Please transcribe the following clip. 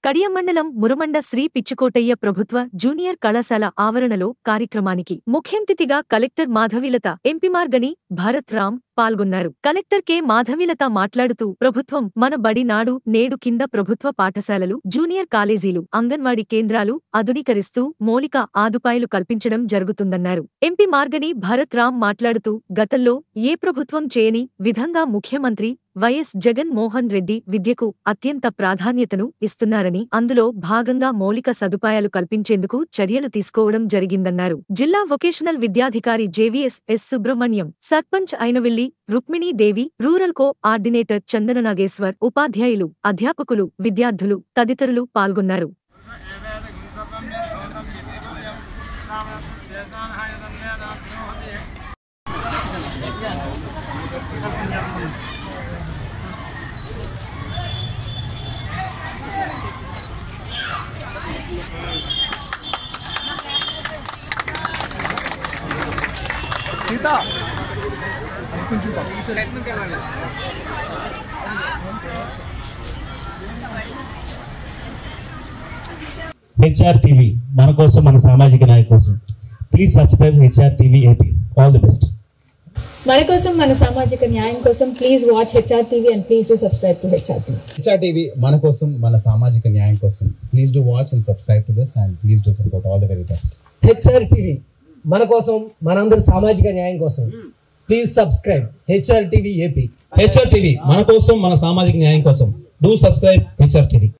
కడియం మండలం మురమండ శ్రీ పిచ్చుకోటయ్య ప్రభుత్వ జూనియర్ కళాశాల ఆవరణలో కార్యక్రమానికి ముఖ్యంతిథిగా కలెక్టర్ మాధవిలత ఎంపీ మార్గని భరత్ రామ్ పాల్గొన్నారు కలెక్టర్ కె మాధవిలత మాట్లాడుతూ ప్రభుత్వం మన బడి నాడు నేడు కింద ప్రభుత్వ పాఠశాలలు జూనియర్ కాలేజీలు అంగన్వాడీ కేంద్రాలు ఆధునీకరిస్తూ మౌలిక ఆదుపాయలు కల్పించడం జరుగుతుందన్నారు ఎంపీ మార్గని భరత్ రామ్ మాట్లాడుతూ గతంలో ఏ ప్రభుత్వం చేయని విధంగా ముఖ్యమంత్రి వైఎస్ జగన్ మోహన్ రెడ్డి విద్యకు అత్యంత ప్రాధాన్యతను ఇస్తున్నారని అందులో భాగంగా మౌలిక సదుపాయాలు కల్పించేందుకు చర్యలు తీసుకోవడం జరిగిందన్నారు జిల్లా వొకేషనల్ విద్యాధికారి JVS S Subrahmanyam sarpanch Ainavilli Rukminidevi rural coordinator Chandana Nageswar ఉపాధ్యాయులు అధ్యాపకులు విద్యార్థులు తదితరులు పాల్గొన్నారు సీత కొంచెం పక్కకు హెచ్ఆర్ టీవీ మన కోసం మన సామాజిక నాయకు కోసం please subscribe HR TV AP all the best మన కోసం మన సామాజిక న్యాయం కోసం please watch HR TV and please do subscribe to HR TV HR TV మన కోసం మన సామాజిక న్యాయం కోసం please do watch and subscribe to this and please do support all the very best HR TV మన కోసం మనందరి సామాజిక న్యాయం కోసం please subscribe HR TV AP HR TV మన కోసం మన సామాజిక న్యాయం కోసం డూ సబ్స్క్రైబ్ హెచ్ఆర్ టీవీ